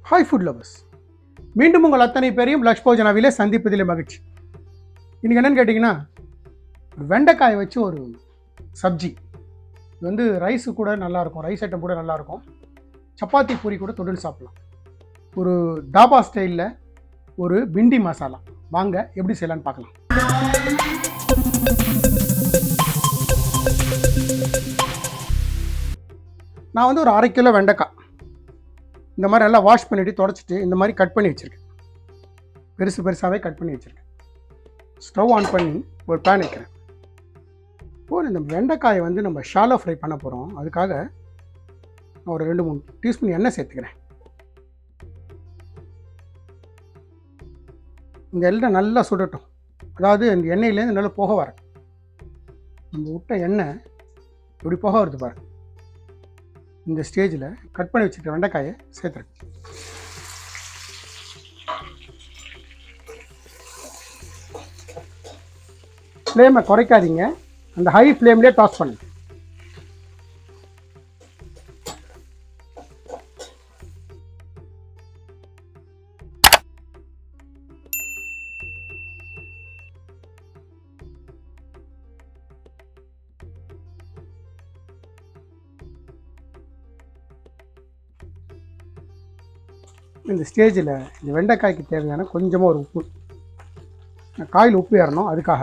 hi food lovers மீண்டும் உங்கள் அத்தனை பேரையும் லக்ஷ் போஜனாவிலே சந்திப்பதிலே மகிழ்ச்சி இன்றைக்கி என்னன்னு கேட்டிங்கன்னா வெண்டைக்காயை வச்சு ஒரு சப்ஜி இது வந்து ரைஸு கூட நல்லாயிருக்கும் ரைஸ் ஐட்டம் கூட நல்லாயிருக்கும் சப்பாத்தி பூரி கூட தொழில் சாப்பிடலாம் ஒரு தாபா ஸ்டைலில் ஒரு பிண்டி மசாலா வாங்க எப்படி செய்யலான்னு பார்க்கலாம் நான் வந்து ஒரு அரை கிலோ வெண்டைக்காய் இந்த மாதிரி நல்லா வாஷ் பண்ணிவிட்டு தொடச்சிட்டு இந்த மாதிரி கட் பண்ணி வச்சுருக்கேன் பெருசு பெருசாகவே கட் பண்ணி வச்சுருக்கேன் ஸ்டவ் ஆன் பண்ணி ஒரு பேன் வைக்கிறேன் இப்போது இந்த வெண்டைக்காயை வந்து நம்ம ஷாலோ ஃப்ரை பண்ண போகிறோம் அதுக்காக நான் ஒரு ரெண்டு மூணு டீஸ்பூன் எண்ணெய் சேர்த்துக்கிறேன் இந்த எண்ணெய் நல்லா சுடட்டும் அதாவது இந்த எண்ணெயிலேருந்து நல்லா புகை வர நம்ம விட்ட எண்ணெய் இப்படி புகை வருது பாருங்க இந்த ஸ்டேஜில் கட் பண்ணி வச்சுருக்க வெண்டைக்காயை சேர்த்துறேன் ஃப்ளேமை குறைக்காதீங்க அந்த ஹை ஃப்ளேம்லேயே டாஸ் பண்ணுங்க இந்த ஸ்டேஜில் இந்த வெண்டைக்காய்க்கு தேவையான கொஞ்சமாக ஒரு உப்பு நான் காயில் உப்பு ஏறணும் அதுக்காக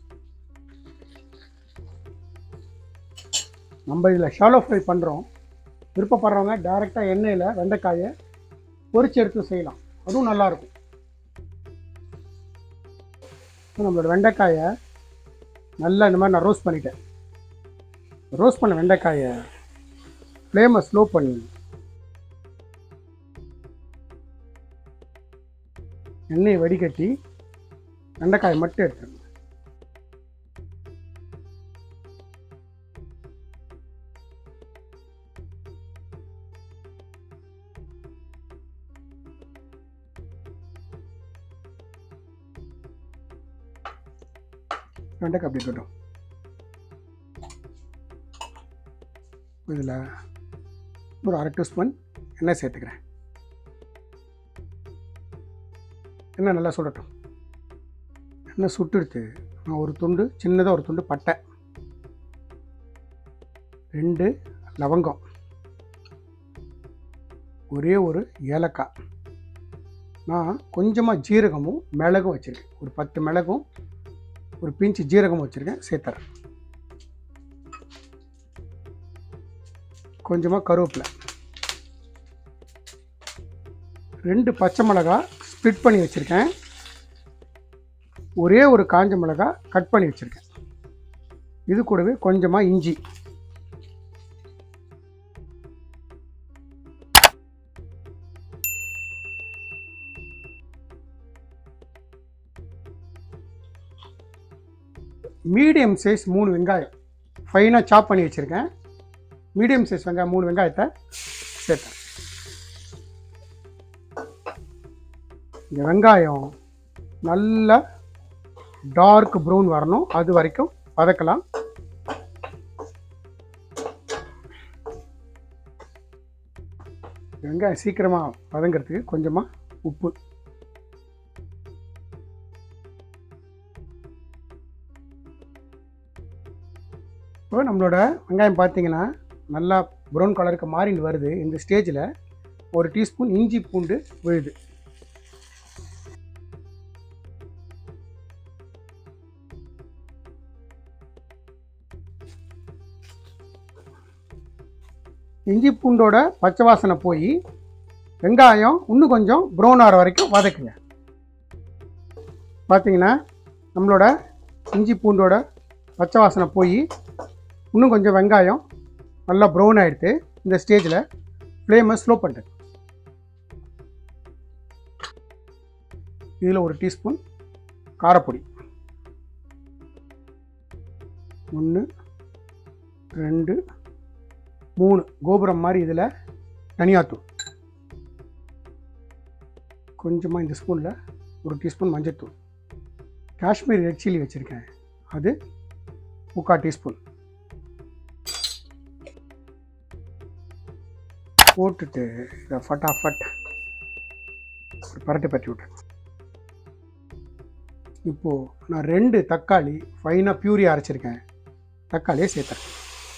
நம்ம இதில் ஷாலோ ஃப்ரை பண்ணுறோம் விருப்பப்படுறவங்க டைரெக்டாக எண்ணெயில் வெண்டைக்காயை பொரிச்சு எடுத்து செய்யலாம் அதுவும் நல்லாயிருக்கும் இப்போ நம்மளோட வெண்டைக்காயை நல்லா இந்த மாதிரி நான் ரோஸ்ட் பண்ணிட்டேன் ரோஸ்ட் பண்ண வெண்டைக்காயை ஃப்ளேமை ஸ்லோ பண்ணி எண்ணெயை வடிகட்டி வெண்டைக்காயை மட்டும் எடுத்துருங்க வெண்டைக்காய் அப்படி இருக்கட்டும் இதில் ஒரு அரை டீஸ்பூன் எண்ணெய் சேர்த்துக்கிறேன் எண்ணெய் நல்லா சுடட்டும் எண்ணெய் சுட்டுடுத்து நான் ஒரு துண்டு சின்னதாக ஒரு துண்டு பட்டை ரெண்டு லவங்கம் ஒரே ஒரு ஏலக்காய் நான் கொஞ்சமாக ஜீரகமும் மிளகும் வச்சுருக்கேன் ஒரு பத்து மிளகும் ஒரு பிஞ்சு ஜீரகம் வச்சுருக்கேன் சேர்த்துறேன் கொஞ்சமாக கருவேப்பிலை ரெண்டு பச்சை மிளகா ஸ்ப்ளிட் பண்ணி வச்சுருக்கேன் ஒரே ஒரு காஞ்ச மிளகா கட் பண்ணி வச்சுருக்கேன் இது கூடவே கொஞ்சமாக இஞ்சி மீடியம் சைஸ் மூணு வெங்காயம் ஃபைனாக சாப் பண்ணி வச்சுருக்கேன் மீடியம் சைஸ் வெங்காயம் மூணு வெங்காயத்தை சேர்த்தேன் இந்த வெங்காயம் நல்லா டார்க் ப்ரௌன் வரணும் அது வரைக்கும் வதக்கலாம் வெங்காயம் சீக்கிரமாக வதங்கிறதுக்கு கொஞ்சமாக உப்பு இப்போ நம்மளோட வெங்காயம் பார்த்தீங்கன்னா நல்லா ப்ரௌன் கலருக்கு மாறின்னு வருது இந்த ஸ்டேஜில் ஒரு டீஸ்பூன் இஞ்சி பூண்டு விழுது இஞ்சி பூண்டோட பச்சை வாசனை போய் வெங்காயம் இன்னும் கொஞ்சம் ப்ரௌன் ஆகிற வரைக்கும் வதக்குங்க பார்த்தீங்கன்னா நம்மளோட இஞ்சி பூண்டோட பச்சை வாசனை போய் இன்னும் கொஞ்சம் வெங்காயம் நல்லா ப்ரௌன் ஆகிடுது இந்த ஸ்டேஜில் ஃப்ளேமை ஸ்லோ பண்ணுறேன் இதில் ஒரு டீஸ்பூன் காரப்பொடி ஒன்று ரெண்டு மூணு கோபுரம் மாதிரி இதில் தனியாத்தூள் கொஞ்சமாக இந்த ஸ்பூனில் ஒரு டீஸ்பூன் மஞ்சள்தூள் காஷ்மீர் ரெட் சில்லி வச்சுருக்கேன் அது முக்கால் டீஸ்பூன் போட்டுட்டு இதை ஃபட்டாஃபட் ஒரு பரட்டு பரட்டி விட்றேன் இப்போது நான் ரெண்டு தக்காளி ஃபைனாக பியூரியாக அரைச்சிருக்கேன் தக்காளியை சேர்த்துறேன்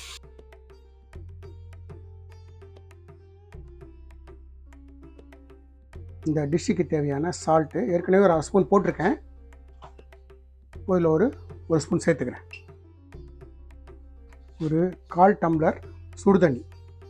இந்த டிஷ்ஷுக்கு தேவையான சால்ட்டு ஏற்கனவே ஒரு அரை ஸ்பூன் போட்டிருக்கேன் இதில் ஒரு ஒரு ஸ்பூன் சேர்த்துக்கிறேன் ஒரு கால் டம்ளர் சுடு தண்ணி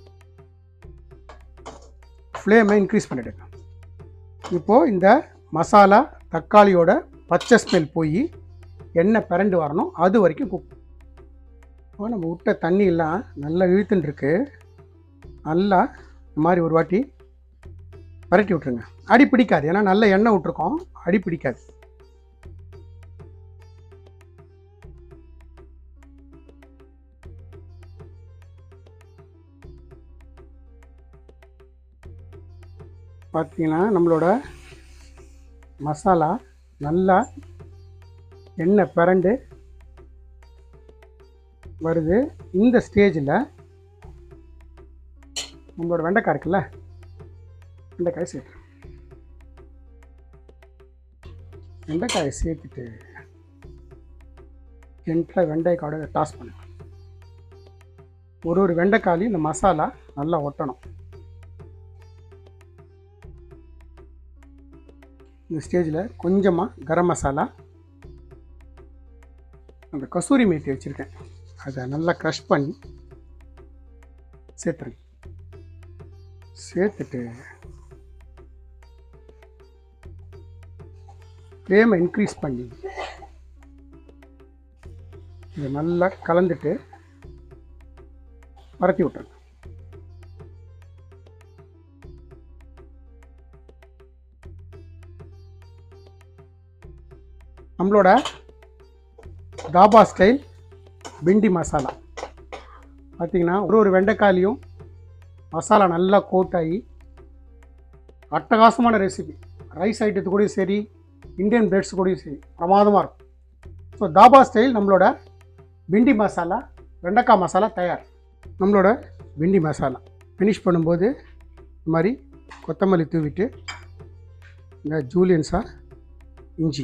ஃப்ளேமை இன்க்ரீஸ் பண்ணிவிடுங்க இப்போது இந்த மசாலா தக்காளியோட பச்சை ஸ்மெல் போய் எண்ணெய் பிறண்டு வரணும் அது வரைக்கும் குக் இப்போ நம்ம விட்ட தண்ணியெல்லாம் நல்லா இழுத்துன்னு இருக்கு நல்லா இந்த மாதிரி ஒரு வாட்டி பரட்டி விட்ருங்க அடி பிடிக்காது ஏன்னா நல்ல எண்ணெய் விட்ருக்கோம் அடி பிடிக்காது பார்த்தீங்கன்னா நம்மளோட மசாலா நல்லா எண்ணெய் பிறண்டு வருது இந்த ஸ்டேஜில் நம்மளோட வெண்டைக்காய் இருக்குல்ல வெண்டைக்காய் சேர்த்துறேன் வெண்டைக்காயை சேர்த்துட்டு என்கிட்ட வெண்டைக்காயோட டாஸ் பண்ணுங்க ஒரு ஒரு வெண்டைக்காலையும் இந்த மசாலா நல்லா ஒட்டணும் இந்த ஸ்டேஜில் கொஞ்சமாக கரம் மசாலா அந்த கசூரி மேத்தி வச்சுருக்கேன் அதை நல்லா க்ரஷ் பண்ணி சேர்த்துருங்க சேர்த்துட்டு ஃப்ளேமை இன்க்ரீஸ் பண்ணி இதை நல்லா கலந்துட்டு பரத்தி விட்டுருங்க நம்மளோட தாபா ஸ்டைல் பிண்டி மசாலா பார்த்தீங்கன்னா ஒரு ஒரு வெண்டைக்காலையும் மசாலா நல்லா கோட் ஆகி அட்டகாசமான ரெசிபி ரைஸ் ஐட்டத்து கூடயும் சரி இந்தியன் பிரெட்ஸ் கூடயும் சரி பிரமாதமாக இருக்கும் ஸோ தாபா ஸ்டைல் நம்மளோட பிண்டி மசாலா வெண்டைக்காய் மசாலா தயார் நம்மளோட பிண்டி மசாலா ஃபினிஷ் பண்ணும்போது இந்த மாதிரி கொத்தமல்லி தூவிட்டு இந்த ஜூலியன்ஸா இஞ்சி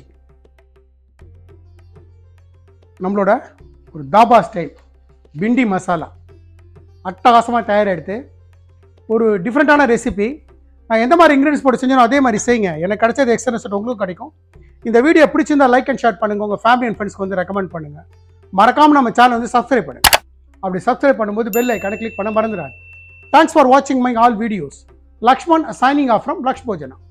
நம்மளோட ஒரு தாபா ஸ்டைல் பிண்டி மசாலா அட்டகாசமாக தயாரெடுத்து ஒரு டிஃப்ரெண்ட்டான ரெசிபி நான் எந்த மாதிரி இன்க்ரீடியன்ஸ் போட்டு செஞ்சனோ அதே மாதிரி செய்யுங்க எனக்கு கிடைச்சது எக்ஸ்ட்ரா ரிசல்ட் உங்களுக்கு கிடைக்கும் இந்த வீடியோ பிடிச்சிருந்தா லைக் அண்ட் ஷேர் பண்ணுங்கள் உங்கள் ஃபேமிலி அண்ட் ஃப்ரெண்ட்ஸ்க்கு வந்து ரெக்கமெண்ட் பண்ணுங்கள் மறக்காமல் நம்ம சேனல் வந்து சப்ஸ்கிரைப் பண்ணுங்கள் அப்படி சப்ஸ்கிரைப் பண்ணும்போது பெல் ஐக்கானை கிளிக் பண்ண மறந்துடாது தேங்க்ஸ் ஃபார் வாட்சிங் my all videos Lakshman signing off from Laksh போஜனா